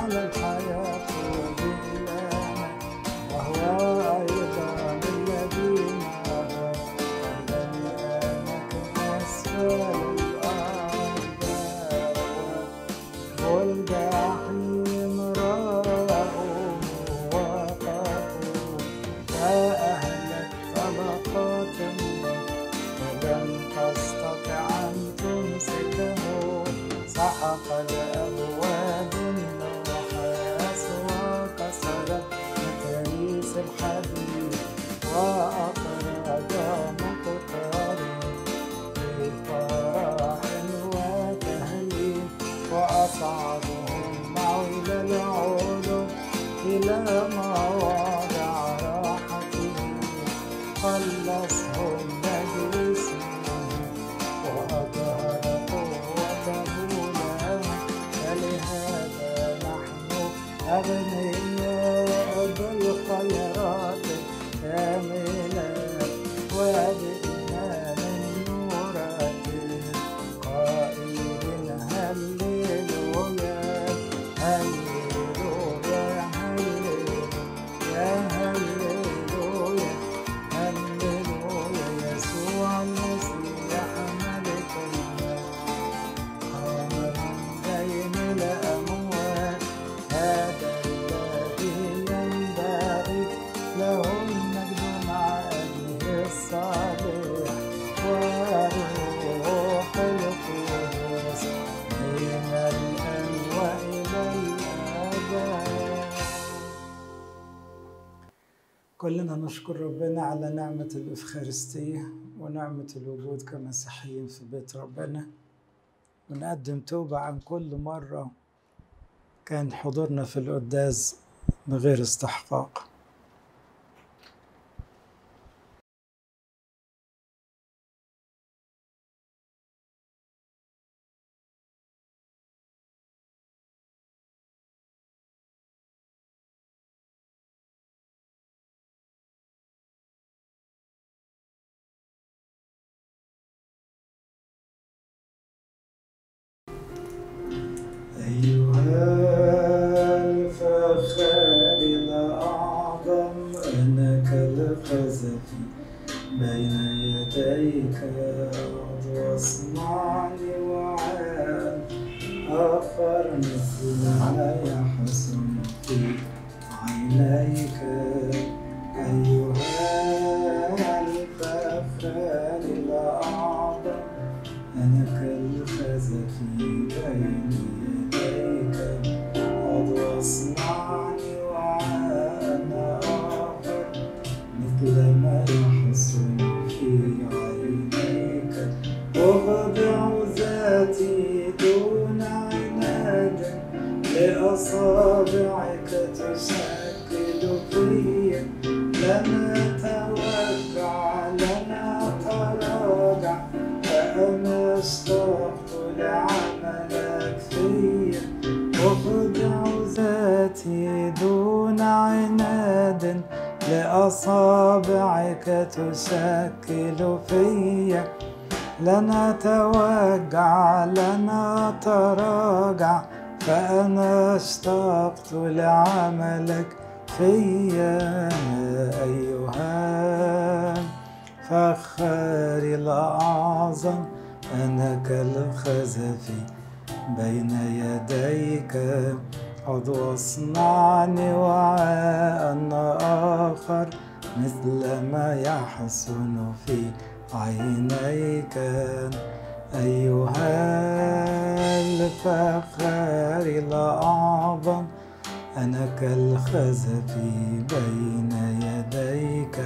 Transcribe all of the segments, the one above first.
على الحياة بالأمان وهو أيضا الذي معه الذي أسفل الأرض والجحيم رأوا وقفوا فأهلت طلقات فلم تستطع أن تمسكه سحق الأبواب النحاس وكسرت متاريس الحديد وأخرج مقترن بفرح وتهليل وأصعدهم معه إلى العلو إلى مواضع راحتهم خلصهم بجسمه وأظهر قوته لهم فلهذا نحن أغنياء بالخيرات كاملات وبإيمان نرتب قائلين هللويا هللويا هللويا هللويا هللويا يسوع المسيح ملك الموت قام من بين الأموات هذا الذي ينبغي له المجد مع أبيه الصالح والروح القدس من الآن وإلى الأبد كلنا نشكر ربنا على نعمة الإفخارستية ونعمة الوجود كمسيحيين في بيت ربنا ونقدم توبة عن كل مرة كان حضورنا في القداس بغير استحقاق أيها الفخار الأعظم أنك القذف بين يديك واصنعني وعاد آخر مثل ما يحسن في عينيك أيها الفخار الأعظم أنا كالخزف بين يديك قد واصنعني وأنا آخر مثل ما يحصل في عينيك أخضع ذاتي دون عناد لأصابعك تشكل في لنا توقع لنا تراجع فأنا اشتقت لعملك فيا أخضع ذاتي دون عناد لأصابعك تشكل فيا لنا توجع لنا تراجع فأنا اشتقت لعملك فيا أيها فخاري الأعظم أنا كالخزف بين يديك عد واصنعني وعاء آخر مثل ما يحسن في عينيك أيها الفخار الأعظم أنا كالخزف بين يديك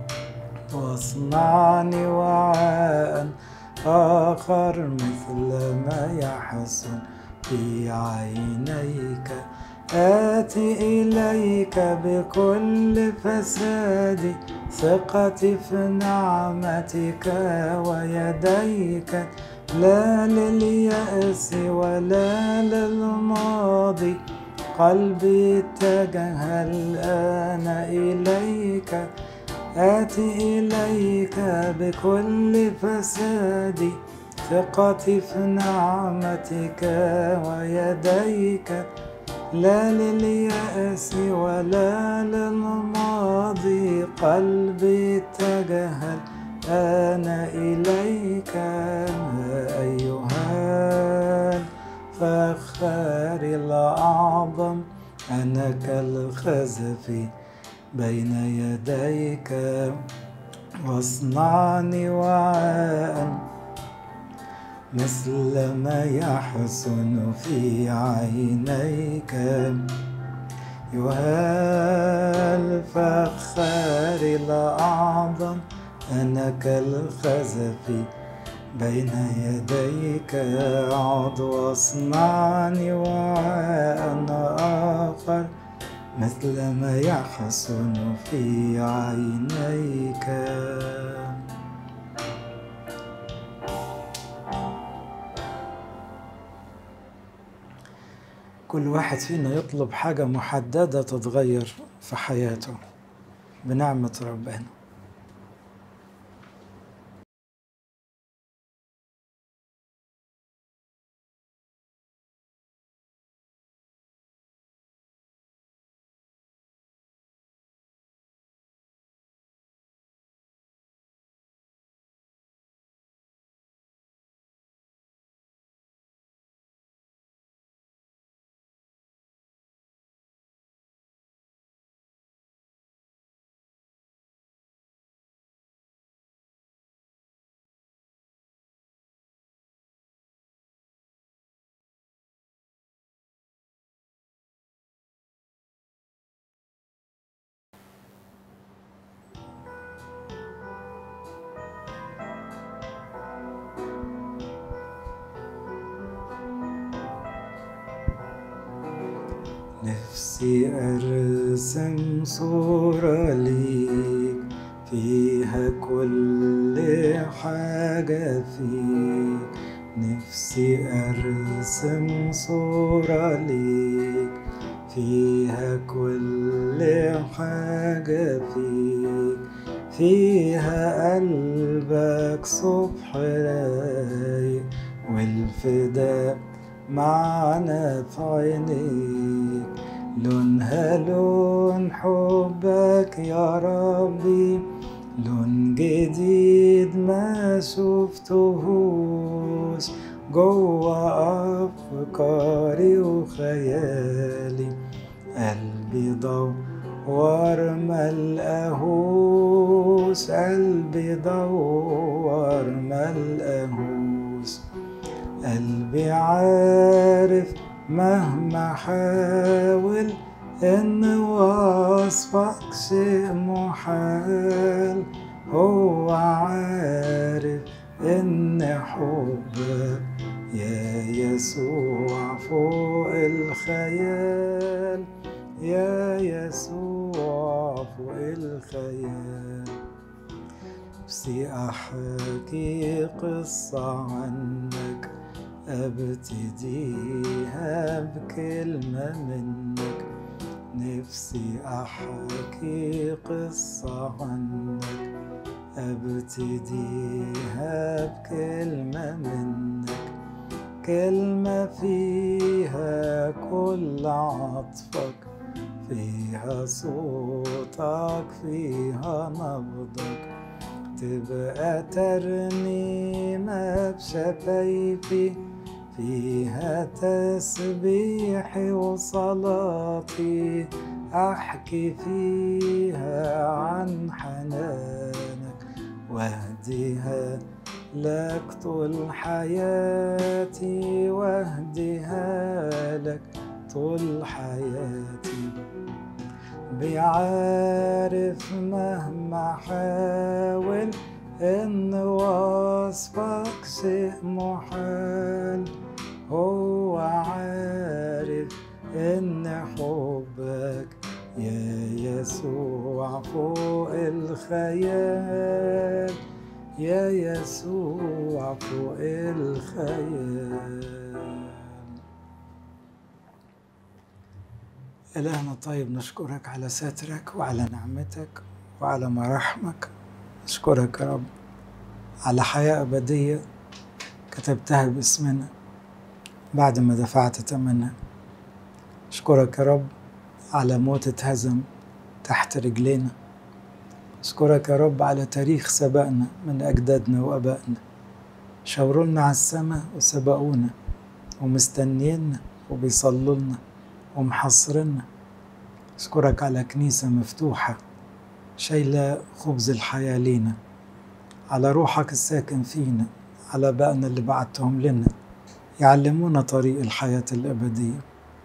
واصنعني وعاء آخر مثل ما يحسن في عينيك آتي إليك بكل فسادي ثقتي في نعمتك ويديك لا لليأس ولا للماضي قلبي اتجه الآن إليك آتي إليك بكل فسادي ثقتي في نعمتك ويديك لا لليأس ولا للماضي قلبي اتجه أنا إليك أيها الفخار الأعظم أنا كالخزف بين يديك واصنعني وعاء مثل ما يحسن في عينيك يها الفخار الأعظم أنا كالخزف بين يديك عض واصنعني وعاء آخر مثل ما يحسن في عينيك كل واحد فينا يطلب حاجة محددة تتغير في حياته بنعمة ربنا نفسي أرسم صورة ليك فيها كل حاجة فيك نفسي أرسم صورة ليك فيها كل حاجة فيك فيها قلبك صبح رايق والفداء معنا في عينيك لونها لون حبك يا ربي لون جديد ما شفتهوش جوا أفكاري وخيالي قلبي دور ملقاهوش قلبي دور ملقاهوش قلبي عارف مهما حاول ان وصفك شيء محال هو عارف ان حبك يا يسوع فوق الخيال يا يسوع فوق الخيال نفسي أحكي قصة عنك أبتديها بكلمة منك نفسي أحكي قصة عنك أبتديها بكلمة منك كلمة فيها كل عطفك فيها صوتك فيها نبضك تبقى ترنيمة بشفايفي فيها تسبيحي وصلاتي أحكي فيها عن حنانك واهديها لك طول حياتي واهديها لك طول حياتي بيعرف مهما حاول ان وصفك شيء محال هو عارف ان حبك يا يسوع فوق الخيال يا يسوع فوق الخيال إلهنا طيب نشكرك على سترك وعلى نعمتك وعلى مراحمك نشكرك يا رب على حياة أبدية كتبتها باسمنا بعد ما دفعت ثمنها أشكرك يا رب على موت اتهزم تحت رجلينا أشكرك يا رب على تاريخ سبقنا من أجدادنا وأبائنا شاورولنا على السماء وسبقونا ومستنينا وبيصلوا لنا ومحصرنا أشكرك على كنيسة مفتوحة شايلة خبز الحياة لينا على روحك الساكن فينا على بائنا اللي بعتهم لنا يعلمونا طريق الحياة الأبدية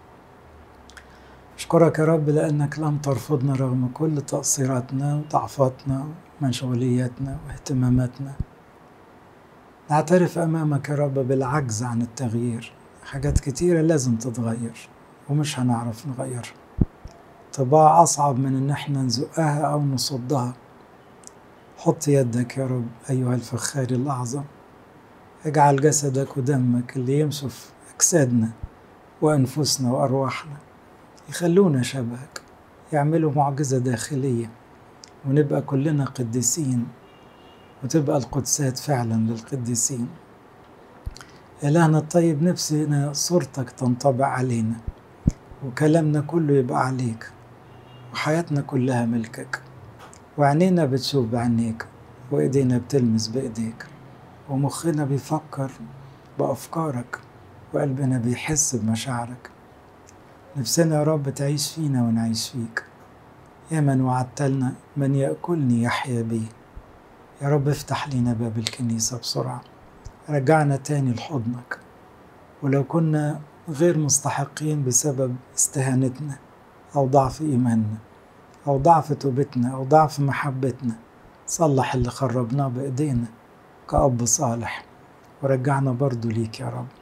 أشكرك يا رب لأنك لم ترفضنا رغم كل تقصيراتنا وضعفاتنا ومشغولياتنا واهتماماتنا نعترف أمامك يا رب بالعجز عن التغيير حاجات كتيرة لازم تتغير ومش هنعرف نغيرها طباع أصعب من إن احنا نزقها أو نصدها حط يدك يا رب أيها الفخار الأعظم اجعل جسدك ودمك اللي يمشوا في أجسادنا وأنفسنا وأرواحنا يخلونا شبهك يعملوا معجزة داخلية ونبقى كلنا قديسين وتبقى القدسات فعلا للقديسين إلهنا الطيب نفسنا صورتك تنطبع علينا وكلامنا كله يبقى عليك وحياتنا كلها ملكك وعينينا بتشوف بعينيك وإيدينا بتلمس بإيديك ومخنا بيفكر بأفكارك وقلبنا بيحس بمشاعرك نفسنا يا رب تعيش فينا ونعيش فيك يا من وعدتلنا من يأكلني يحيا بي يا رب افتح لينا باب الكنيسة بسرعة رجعنا تاني لحضنك ولو كنا غير مستحقين بسبب استهانتنا أو ضعف إيماننا أو ضعف توبتنا أو ضعف محبتنا صلح اللي خربناه بإيدينا كأب صالح ورجعنا برضو ليك يا رب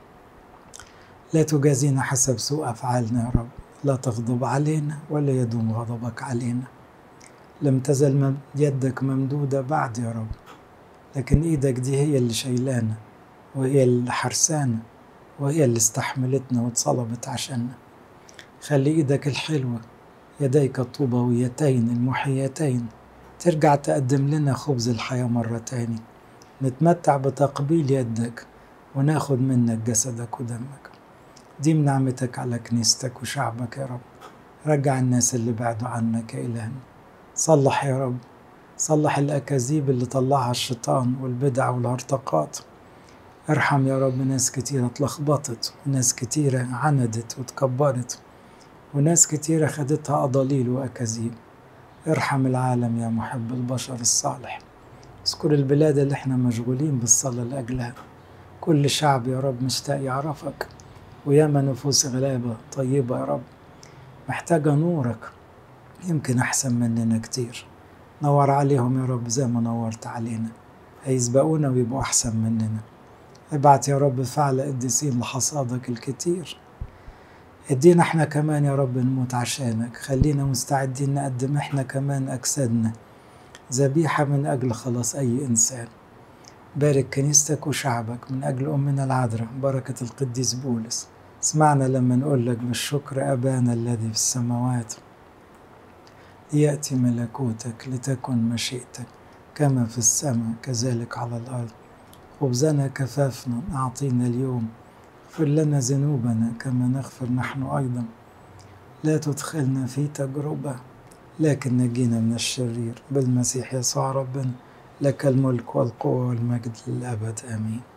لا تجازينا حسب سوء أفعالنا يا رب لا تغضب علينا ولا يدوم غضبك علينا لم تزل يدك ممدودة بعد يا رب لكن إيدك دي هي اللي شايلانا وهي اللي حرسانا وهي اللي استحملتنا واتصلبت عشاننا خلي إيدك الحلوة يديك الطوبويتين المحيتين ترجع تقدم لنا خبز الحياة مرة تاني نتمتع بتقبيل يدك وناخد منك جسدك ودمك دي من نعمتك على كنيستك وشعبك يا رب رجع الناس اللي بعدوا عنك يا إلهنا صلح يا رب صلح الأكاذيب اللي طلعها الشيطان والبدع والهرطقات ارحم يا رب ناس كتيرة اتلخبطت وناس كتيرة عندت وتكبرت وناس كتيرة خدتها أضاليل وأكاذيب ارحم العالم يا محب البشر الصالح اذكر البلاد اللي احنا مشغولين بالصلاة لأجلها كل شعب يا رب مشتاق يعرفك وياما نفوس غلابة طيبة يا رب محتاجة نورك يمكن أحسن مننا كتير نور عليهم يا رب زي ما نورت علينا هيسبقونا ويبقوا أحسن مننا ابعت يا رب فعل قديسين لحصادك الكتير ادينا احنا كمان يا رب نموت عشانك خلينا مستعدين نقدم احنا كمان أجسادنا ذبيحة من أجل خلاص أي إنسان بارك كنيستك وشعبك من أجل أمنا العذراء بركة القديس بولس اسمعنا لما نقول لك بالشكر أبانا الذي في السماوات ليأتي ملكوتك لتكن مشيئتك كما في السماء كذلك على الأرض خبزنا كفافنا أعطينا اليوم اغفر لنا ذنوبنا كما نغفر نحن أيضا لا تدخلنا في تجربة لكن نجينا من الشرير بالمسيح يسوع ربنا لك الملك والقوة والمجد للأبد آمين